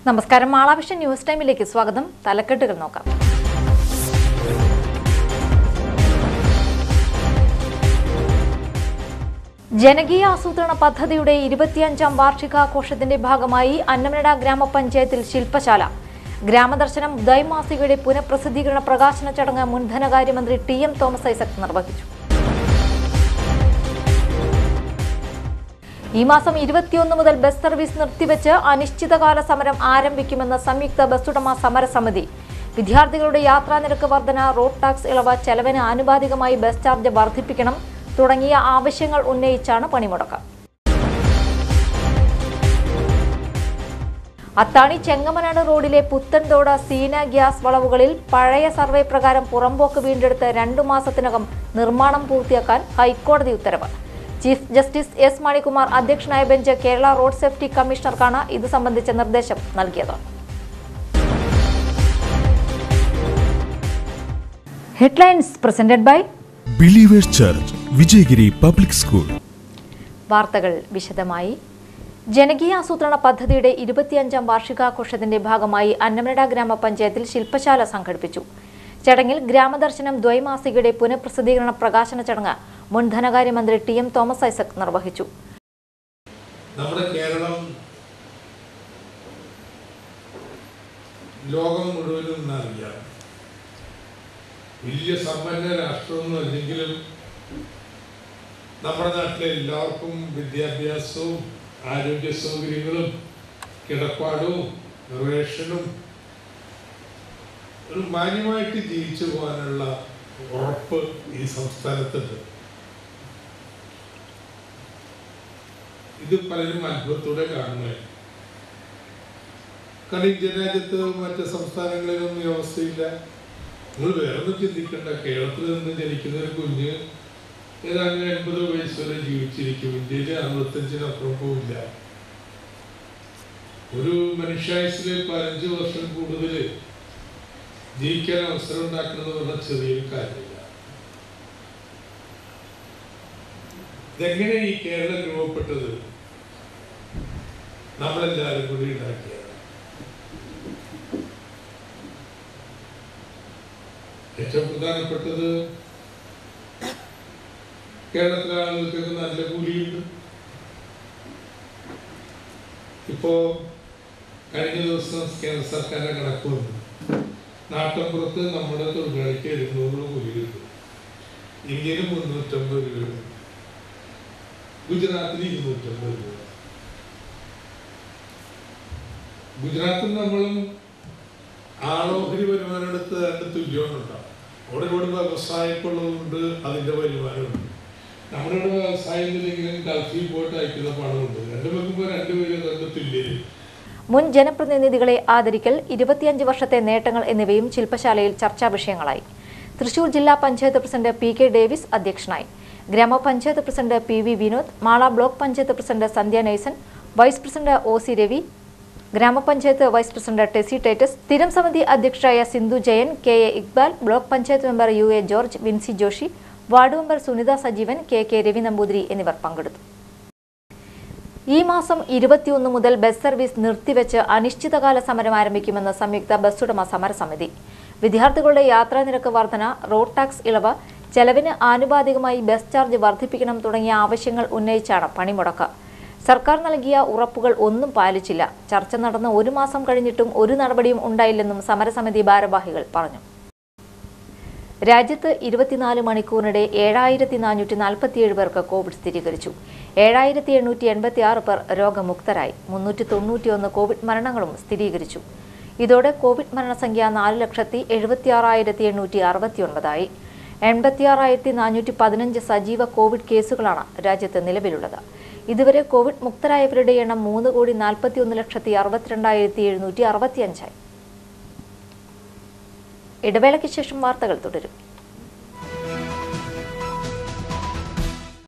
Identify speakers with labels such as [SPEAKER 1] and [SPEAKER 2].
[SPEAKER 1] നമസ്കാരം മാളാവിഷൻ ന്യൂസ് ടൈമിലേക്ക് സ്വാഗതം തലക്കെട്ടുകൾ നോക്കാം ജനകീയ ആസൂത്രണ പദ്ധതിയുടെ ഇരുപത്തിയഞ്ചാം വാർഷികാഘോഷത്തിന്റെ ഭാഗമായി അന്നമനട ഗ്രാമപഞ്ചായത്തിൽ ശില്പശാല ഗ്രാമദർശനം ദ്വൈമാസികയുടെ പുനഃപ്രസിദ്ധീകരണ പ്രകാശന ചടങ്ങ് മുൻ ധനകാര്യമന്ത്രി ടി എം തോമസ് ഐസക് നിർവഹിച്ചു ഈ മാസം ഇരുപത്തിയൊന്ന് മുതൽ ബസ് സർവീസ് നിർത്തിവെച്ച് അനിശ്ചിതകാല സമരം ആരംഭിക്കുമെന്ന് സംയുക്ത ബസ് ഉടമ സമരസമിതി വിദ്യാർത്ഥികളുടെ യാത്രാ നിരക്ക് വർധന റോഡ് ടാക്സ് ഇളവ് ചെലവിന് ആനുപാതികമായി ബസ് ചാർജ് വർദ്ധിപ്പിക്കണം തുടങ്ങിയ ആവശ്യങ്ങൾ ഉന്നയിച്ചാണ് പണിമുടക്ക് അത്താണി ചെങ്ങമനാട് റോഡിലെ പുത്തൻതോട് സീന ഗ്യാസ് വളവുകളിൽ പഴയ സർവേ പ്രകാരം പുറമ്പോക്ക് വീണ്ടെടുത്ത് രണ്ടു മാസത്തിനകം നിർമ്മാണം പൂർത്തിയാക്കാൻ ഹൈക്കോടതി ഉത്തരവ് ചീഫ് ജസ്റ്റിസ് എസ് മണികുമാർ അധ്യക്ഷനായ ബെഞ്ച് കേരള റോഡ് സേഫ്റ്റി കമ്മീഷണർക്കാണ് ഇത് സംബന്ധിച്ച നിർദ്ദേശം നൽകിയത് headlines presented by
[SPEAKER 2] believers church Vijayagiri public school
[SPEAKER 1] വാർത്തകൾ വിശദമായി ജനകീയ ആസൂത്രണ പദ്ധതിയുടെ ഇരുപത്തിയഞ്ചാം വാർഷികാഘോഷത്തിന്റെ ഭാഗമായി അന്നമനട ഗ്രാമപഞ്ചായത്തിൽ ശില്പശാല സംഘടിപ്പിച്ചു ചടങ്ങിൽ ഗ്രാമദർശനം ദ്വൈമാസികയുടെ പുനഃപ്രസിദ്ധീകരണ പ്രകാശന ചടങ്ങ് മുൻ ധനകാര്യമന്ത്രി ടി എം തോമസ് ഐസക് നിർവഹിച്ചു
[SPEAKER 3] നമ്മുടെ കേരളം ലോകം മുഴുവനും അറിയാം വലിയ സമ്പന്ന രാഷ്ട്രമൊന്നും അല്ലെങ്കിലും നമ്മുടെ നാട്ടിലെ എല്ലാവർക്കും വിദ്യാഭ്യാസവും ആരോഗ്യ സൗകര്യങ്ങളും കിടപ്പാടവും റേഷനും ഒരു മാന്യമായിട്ട് ജീവിച്ചു പോകാനുള്ള ഉറപ്പ് ഈ സംസ്ഥാനത്തുണ്ട് ഇത് പലരും അത്ഭുതത്തോടെ കാണുന്നത് കാരണം ഇന്ത്യ രാജ്യത്ത് മറ്റ് സംസ്ഥാനങ്ങളിലൊന്നും ഈ അവസ്ഥയില്ല നിങ്ങൾ വേറെ ഒന്നും ചിന്തിക്കണ്ട കേരളത്തിൽ നിന്ന് ജനിക്കുന്ന ഒരു കുഞ്ഞ് ഏതാണ്ട് എൺപത് വയസ്സ് വരെ ജീവിച്ചിരിക്കും ഇന്ത്യയിൽ അറുപത്തഞ്ചിനപ്പുറം പോവില്ല ഒരു മനുഷ്യായുസിൽ പതിനഞ്ച് വർഷം കൂടുതൽ ജീവിക്കാൻ അവസരം ഉണ്ടാക്കുന്നത് പറഞ്ഞാൽ ചെറിയൊരു കാര്യമില്ല ഇതെങ്ങനെ ഈ കേരളം രൂപപ്പെട്ടത് നമ്മളെല്ലാവരും കൂടി ഉണ്ടാക്കിയത് ഏറ്റവും പ്രധാനപ്പെട്ടത് കേരളത്തിലെ ആളുകൾക്കൊക്കെ നല്ല കൂലിയുണ്ട് ഇപ്പോ കഴിഞ്ഞ ദിവസം കേന്ദ്ര സർക്കാരിന്റെ കണക്ക് വന്നു നാട്ടിൻപുറത്ത് നമ്മുടെ തൊഴിലാളിക്ക് എഴുന്നൂറ് രൂപ കൂലി കിട്ടും ഇന്ത്യയിൽ മുന്നൂറ്റമ്പത് രൂപ ഗുജറാത്തിൽ ഇരുന്നൂറ്റമ്പത് രൂപ ഗുജറാത്തിൽ നമ്മളും ആളോഹരി വരുമാനം എടുത്ത് അതിന്റെ തുല്യമുണ്ടാവും അവിടെ ഇവിടെ വ്യവസായക്കുള്ളതുകൊണ്ട് അതിന്റെ വരുമാനമുണ്ട് നമ്മുടെ ഇവിടെ വ്യവസായം ഇല്ലെങ്കിലും ഗൾഫിൽ പോയിട്ട് അയക്കുന്ന പണമുണ്ട് രണ്ടു വെക്കുമ്പോൾ രണ്ടുപേരും അതിന്റെ തുല്യത
[SPEAKER 1] മുൻ ജനപ്രതിനിധികളെ ആദരിക്കൽ ഇരുപത്തിയഞ്ച് വർഷത്തെ നേട്ടങ്ങൾ എന്നിവയും ശില്പശാലയിൽ ചർച്ചാ വിഷയങ്ങളായി തൃശൂർ ജില്ലാ panchayat president P K Davis അധ്യക്ഷനായി grama panchayat president P V Vinod Mala block panchayat president Sandhya Naisan vice president O C Ravi grama panchayat vice president Tessy Tates സ്ഥിരം സമിതി അധ്യക്ഷരായ Sindhu Jayan K A Iqbal block panchayat member U A George Vincy Joshi ward member Sunitha Sajeevan K K Ravi Namboothiri എന്നിവർ പങ്കെടുത്തു ഈ മാസം ഇരുപത്തിയൊന്ന് മുതൽ ബസ് സർവീസ് നിർത്തിവെച്ച് അനിശ്ചിതകാല സമരം ആരംഭിക്കുമെന്ന് സംയുക്ത ബസ് ഉടമ സമരസമിതി വിദ്യാർത്ഥികളുടെ യാത്രാ നിരക്ക് വർധന റോഡ് ടാക്സ് ഇളവ് ചെലവിന് ആനുപാതികമായി ബസ് ചാർജ് വർദ്ധിപ്പിക്കണം തുടങ്ങിയ ആവശ്യങ്ങൾ ഉന്നയിച്ചാണ് പണിമുടക്ക് സർക്കാർ നൽകിയ ഉറപ്പുകൾ ഒന്നും പാലിച്ചില്ല ചർച്ച നടന്ന് ഒരു മാസം കഴിഞ്ഞിട്ടും ഒരു നടപടിയും ഉണ്ടായില്ലെന്നും സമരസമിതി ഭാരവാഹികൾ പറഞ്ഞു രാജ്യത്ത് ഇരുപത്തിനാല് മണിക്കൂറിനിടെ ഏഴായിരത്തി നാനൂറ്റി നാൽപ്പത്തിയേഴ് പേർക്ക് കോവിഡ് സ്ഥിരീകരിച്ചു ഏഴായിരത്തി എണ്ണൂറ്റി എൺപത്തി ആറ് പേർ രോഗമുക്തരായി മുന്നൂറ്റി തൊണ്ണൂറ്റിയൊന്ന് കോവിഡ് മരണങ്ങളും സ്ഥിരീകരിച്ചു ഇതോടെ കോവിഡ് മരണസംഖ്യ നാല് ലക്ഷത്തി എഴുപത്തി ആറായിരത്തി എണ്ണൂറ്റി അറുപത്തി ഒൻപതായി എൺപത്തിയാറായിരത്തി നാനൂറ്റി പതിനഞ്ച് സജീവ കോവിഡ് കേസുകളാണ് രാജ്യത്ത് നിലവിലുള്ളത് ഇതുവരെ കോവിഡ് മുക്തരായവരുടെ എണ്ണം മൂന്ന് കോടി നാൽപ്പത്തി ഒന്ന് ലക്ഷത്തി അറുപത്തിരണ്ടായിരത്തി എഴുന്നൂറ്റി അറുപത്തിയഞ്ചായി ഇടവേളയ്ക്ക് ശേഷം വാർത്തകൾ തുടരും